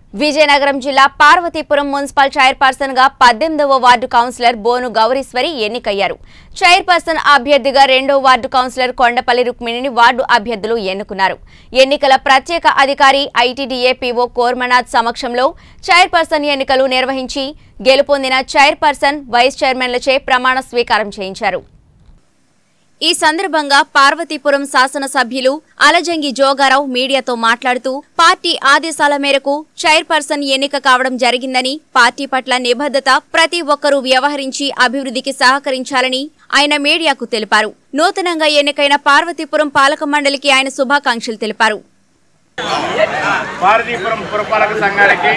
విజయనగరం జిల్లా Parvathipuram municipal chairperson గా పద్దెనిమిదవ వార్డు కౌన్సిలర్ బోను గౌరీశ్వరి ఎన్నికయ్యారు చైర్పర్సన్ అభ్యర్థిగా రెండో వార్డు కౌన్సిలర్ కొండపల్లి రుక్మిణిని వార్డు అభ్యర్థులు ఎన్నుకున్నారు ఎన్నికల ప్రత్యేక అధికారి ఐటీడీఏ పీఓ కోర్మనాథ్ సమక్షంలో చైర్పర్సన్ ఎన్నికలు నిర్వహించి గెలుపొందిన చైర్పర్సన్ వైస్ చైర్మన్లచే ప్రమాణ స్వీకారం చేయించారు ఈ సందర్భంగా పార్వతీపురం శాసనసభ్యులు అలజంగి జోగారావు మీడియాతో మాట్లాడుతూ పార్టీ ఆదేశాల మేరకు చైర్పర్సన్ ఎన్నిక కావడం జరిగిందని పార్టీ పట్ల నిబద్ధత ప్రతి ఒక్కరూ వ్యవహరించి అభివృద్ధికి సహకరించాలని ఆయన మీడియాకు తెలిపారు నూతనంగా ఎన్నికైన పార్వతీపురం పాలక మండలికి ఆయన శుభాకాంక్షలు తెలిపారు భారతీపురం పురపాలక సంఘానికి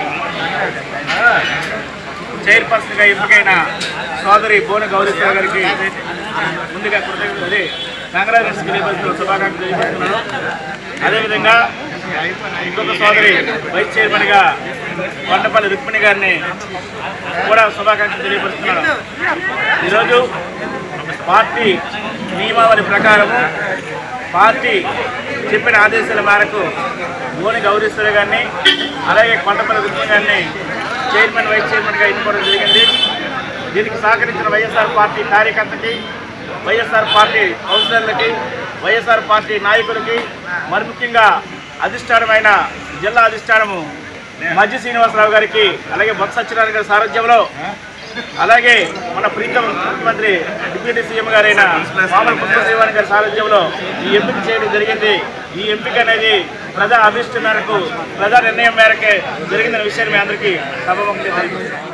చైర్పర్సన్గా ఎంపికైన సోదరి బోన గౌరీశ్వర గారికి ముందుగా కృతజ్ఞతలు అదే కంగ్రాచులేషన్ తెలియపరుస్తున్న శుభాకాంక్షలు తెలియపరుస్తున్నాను అదేవిధంగా ఇంకొక సోదరి వైస్ చైర్మన్గా కొండపల్లి రుక్మిణి గారిని కూడా శుభాకాంక్షలు తెలియపరుస్తున్నాను ఈరోజు పార్టీ నియమావళి ప్రకారము పార్టీ చెప్పిన ఆదేశాల మేరకు గోని గౌరీశ్వర గారిని అలాగే కొండపల్లి రుక్మిణి గారిని చైర్మన్ వైస్ చైర్మన్గా ఎన్నుకోవడం జరిగింది దీనికి సహకరించిన వైఎస్ఆర్ పార్టీ కార్యకర్తకి వైఎస్ఆర్ పార్టీ కౌన్సిలర్లకి వైఎస్ఆర్ పార్టీ నాయకులకి మరి ముఖ్యంగా అధిష్టానమైన జిల్లా అధిష్టానము మధ్య శ్రీనివాసరావు గారికి అలాగే బొత్స సత్యనారాయణ గారి సారథ్యంలో అలాగే మన ప్రీతం ముఖ్యమంత్రి డిప్యూటీ సీఎం గారైన మామల పుష్పశ్రీవాణి గారి సారథ్యంలో ఈ ఎంపిక చేయడం జరిగింది ఈ ఎంపిక అనేది ప్రజా అభిష్ట మేరకు ప్రజా నిర్ణయం మేరకే జరిగిందనే విషయాన్ని మీ అందరికీ సభముఖంగా తెలియజేస్తున్నాను